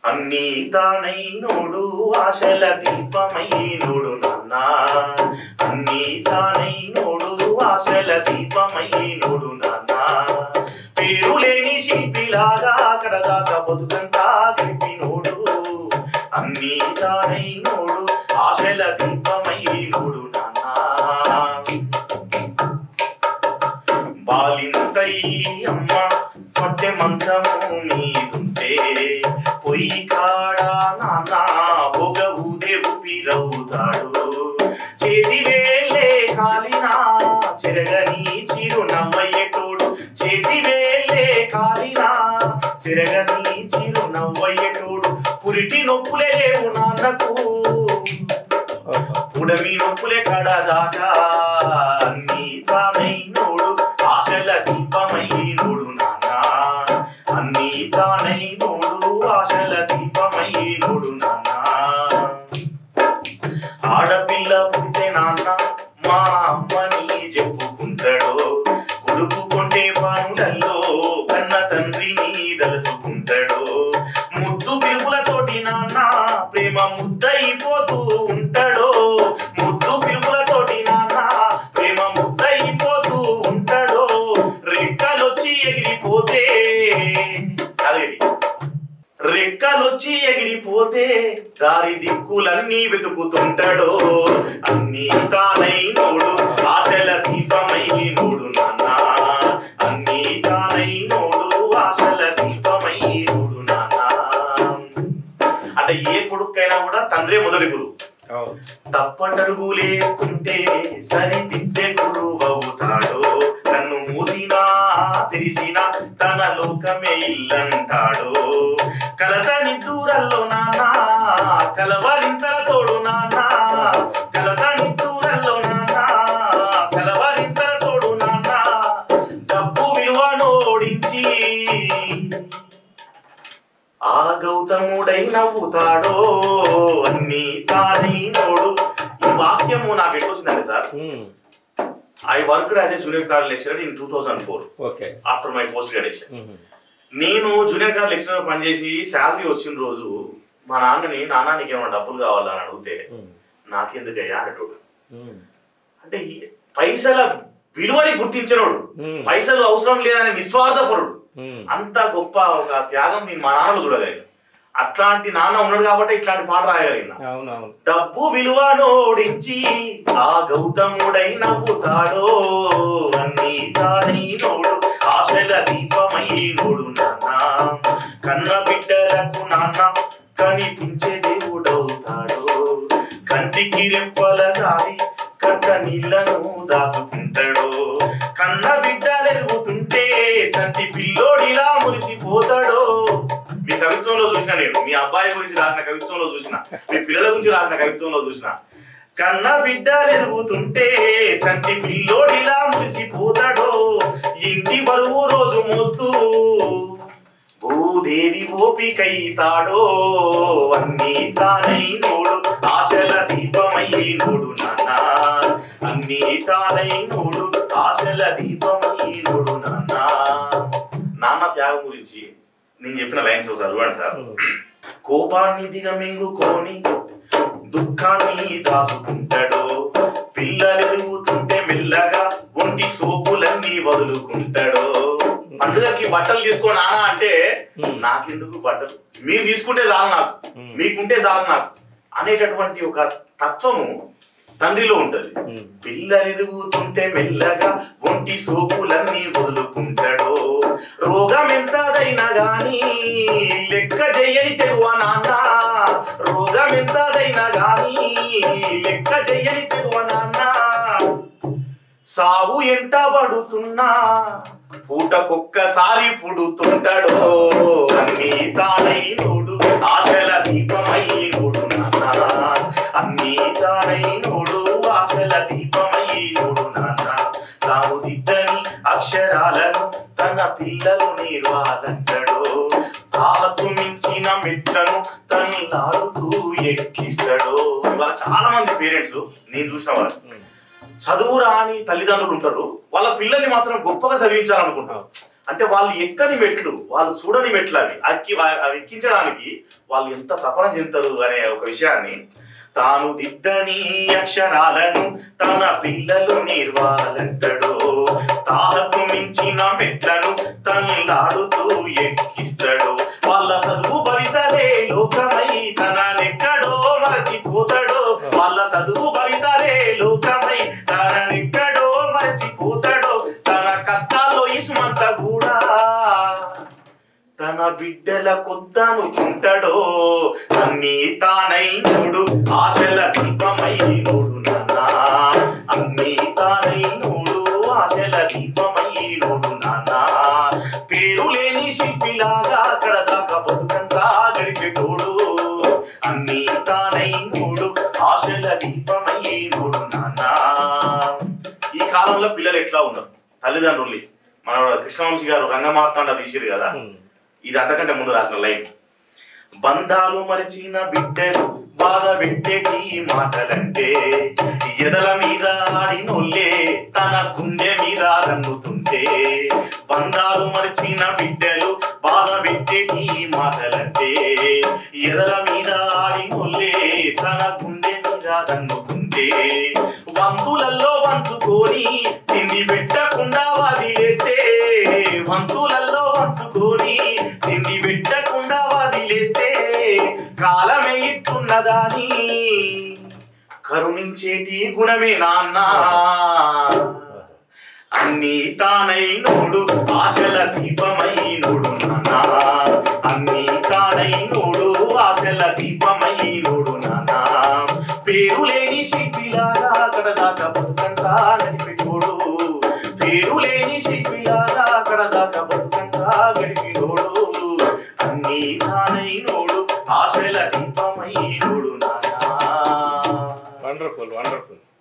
అన్నీ తానైనోడు ఆశల దీపమైనోడు నాన్న అన్నీ తానైనోడు ఆశల దీపమైనోడు నాన్న పేరు లేని శిల్పిలాగా అక్కడ దాకా బతుకంతా గడిపినోడు అన్నీ తానైనోడు ఆశల దీపమైనోడు నాన్న బాలింతై అమ్మ పట్టె మంచము మీదుంటే పొయ్యి కాడా నాన్న పొగ ఊదే ఊపిరవుతాడు చేతి వేలే కాలినా చెరగని చిరు నవ్వయ్యేటోడు చేతి వేలే కాలినా చెరగని చిరు నవ్వయ్యేటోడు పురిటి నొప్పులే లేవు నాన్నకు ఉడమి నొప్పులే కడదాకా అన్నీ తానైనోడు ఆశల దీపమైనోడు నాన్న అన్నీ తానైనోడు ఆశల దీపమైనోడు నాన్న ఆడపిల్ల పుట్టే నాన్న మా అమ్మని చెప్పుకుంటాడో కొడుకు కొంటే పనులలో కన్న తండ్రిని దలుసుకుంటాడో ముద్దు పిలుపులతోటి నాన్న ప్రేమ ముద్దయిపోతూ ఉంటాడో ముద్దు పిలుపులతోటి నాన్న ప్రేమ ముద్దయిపోతూ ఉంటాడో రెక్కలొచ్చి ఎగిరిపోతే అదేది రెక్కలొచ్చి ఎగిరిపోతే దారి దిక్కులన్నీ వెతుకుతుంటాడో అన్నీ తానైనోడు ఆశల దీపమైనోడు నాన్న అన్నీ తానైనోడు ఆశల దీపమైనోడు నాన్న అంటే ఏ కొడుకైనా కూడా తండ్రే మొదటి గురువు అవును తప్పటడుగులేస్తుంటే సరిదిద్దే గురువవుతాడో కన్ను మూసినా తెరిసినా తన లోకమే ఇల్లంటాడో కలత నిద్దూరల్లో నాన్న కలవరింతల తోడు నాన్న కలత నిద్దూరల్లో నాన్న కలవరింతల తోడు నాన్న డబ్బు విలువ నోడించి ఆ గౌతముడై నవ్వుతాడో అన్ని తానైనోడు ఈ వాక్యము నాకు ఎటు వచ్చిందండి sir um, I worked as a junior college lecturer in two thousand four okay after my post graduation um, నేను జూనియర్ కాలేజ్ లెక్చరర్ పనిచేసి శాలరీ వచ్చిన రోజు మా నాన్నని నాన్న నీకు ఏమైనా డబ్బులు కావాలా అని అడిగితే ఉమ్, నాకెందుకయ్యా అనేటోడు ఉమ్, అంటే ఈ పైసల విలువని గుర్తించినోడు ఉమ్, పైసలు అవసరం లేదని నిస్వార్థపరుడు ఉమ్, అంత గొప్ప ఒక త్యాగం నేను మా నాన్నలో చూడగలిగిన అట్లాంటి నాన్న ఉన్నాడు కాబట్టి ఇట్లాంటి పాట రాయగలిగిన అవును అవును డబ్బు విలువ నోడించి ఆ గౌతముడై నవ్వుతాడో అన్ని తానైనోడు ఆశల దీపమైనోడు నాన్న కన్న బిడ్డలకు నాన్న కనిపించే దేవుడవుతాడో కంటికి రెప్పల సారి కంట నీళ్లను దాసుకుంటాడో కన్న బిడ్డలు ఎదుగుతుంటే చంటి పిల్లోడిలా మురిసిపోతాడో మీ కవిత్వంలో చూసిన నేను మీ అబ్బాయి గురించి రాసిన కవిత్వంలో చూసిన మీ పిల్లల గురించి రాసిన కవిత్వంలో చూసిన కన్న బిడ్డలు ఎదుగుతుంటే చంటి పిల్లోడిలా మురిసిపోతాడో ఇంటి బరువు రోజు మోస్తూ భూదేవి ఓపికైతాడో అన్నీ తానైనోడు ఆశల దీపమైనోడు నాన్న అన్నీ తానైనోడు ఆశల దీపమైనోడు నాన్న నాన్న త్యాగం గురించి నేను చెప్పిన లైన్స్ ఒకసారి చూడండి సార్ ఉమ్, కోపాన్ని దిగమింగుకొని దుఃఖాన్ని దాచుకుంటాడో పిల్లలు ఎదుగుతుంటే మెల్లగా ఒంటి సోపులన్నీ వదులుకుంటాడో పండుగకి బట్టలు తీసుకో నాన్న అంటే Hmm. నాకెందుకు బట్టలు మీరు తీసుకుంటే చాలు నాకు Hmm. మీకుంటే చాలు నాకు అనేటటువంటి ఒక తత్వము తండ్రిలో ఉంటది ఉమ్, పిల్లలు ఎదుగుతుంటే మెల్లగా ఒంటి సోపులన్నీ వదులుకుంటాడో రోగం ఎంతదైనా గాని లెక్క చెయ్యని తెగువ నాన్న రోగం ఎంతదైనా గాని లెక్క చెయ్యని తెగువ నాన్న సావు ఎంటబడుతున్నా పూటకొక్కసారి పుడుతుంటాడో అన్నీ తానైనోడు ఆశల దీపమైనోడు నాన్న అన్నీ తానైనోడు ఆశల దీపమైనోడు నాన్న తాను దిద్దని అక్షరాలను తన పిల్లలు నేర్వాలంటాడో తాహతు మించిన మెట్లను తనలాడుతూ ఎక్కిస్తాడో ఇవాళ చాలా మంది పేరెంట్స్ నేను చూసిన వాళ్ళు ఉమ్, చదువు రాని తల్లిదండ్రులు ఉంటారు వాళ్ళ పిల్లల్ని మాత్రం గొప్పగా చదివించాలనుకుంటారు అంటే వాళ్ళు ఎక్కని మెట్లు వాళ్ళు చూడని మెట్లు అవి అక్కి అవి ఎక్కించడానికి వాళ్ళు ఎంత తపన చెందుతారు అనే ఒక విషయాన్ని తాను దిద్దని అక్షరాలను తన పిల్లలు నిర్వాలంటాడో తాహకు మించిన మెట్లను తనలాడుతూ ఎక్కిస్తాడు వాళ్ళ చదువు భవితలే లోకమై తననెక్కడో మరచిపోతాడో వాళ్ళ చదువు భవితలే లోకమై తననెక్కడో మరచిపోతాడో తన కష్టాల్లో ఇసుమంత కూడా తన బిడ్డల కొద్దనుకుంటాడో అన్ని తానైనోడు ఆశల దీపమైనోడు నాన్న అన్ని తానైనోడు ఆశల దీపమైనోడు నాన్న పేరు లేని శిల్పిలాగా అక్కడ దాకా బతుకంతా గడిపెటోడు అన్ని తానైనోడు ఆశల దీపమైనోడు నాన్న ఈ కాలంలో పిల్లలు ఎట్లా ఉన్నారు తల్లిదండ్రుల్ని మన కృష్ణవంశీ గారు రంగమార్తాండ తీసిరు కదా ఇది అంతకంటే ముందు రాసిన లైన్ బంధాలు మరచిన బిడ్డలు బాధ పెట్టేటి మాటలంటే ఎదల మీద ఆడినోళ్ళే తన గుండె మీద రన్నుతుంటే బంధాలు మరచిన బిడ్డలు బాధ పెట్టేటి మాటలంటే ఎదల మీద ఆడినోళ్ళే తన గుండె మీద రన్నుతుంటే వంతులల్లో వంచుకొని తిండి పెట్టకుండా వదిలేస్తే వంతులల్లో వంచుకొని తిండి పెట్టకుండా వదిలేస్తే కాలమే ఇట్టున్నదాని కరుణించేటి గుణమే నాన్న అన్ని తానైనోడు ఆశల దీపమైనోడు నాన్న అన్ని తానైనోడు ఆశల దీపమైనోడు నాన్న పేరు లేని శిల్పిలాగా అక్కడ దాకా బతుకంతా నడిపెట్టోడు పేరు లేని శిల్పిలాగా అక్కడ దాకా బతుకంతా గడిపినోడు అన్ని తానైనోడు ఆశల దీపమైనోడు నాన్న వండర్ఫుల్ వండర్ఫుల్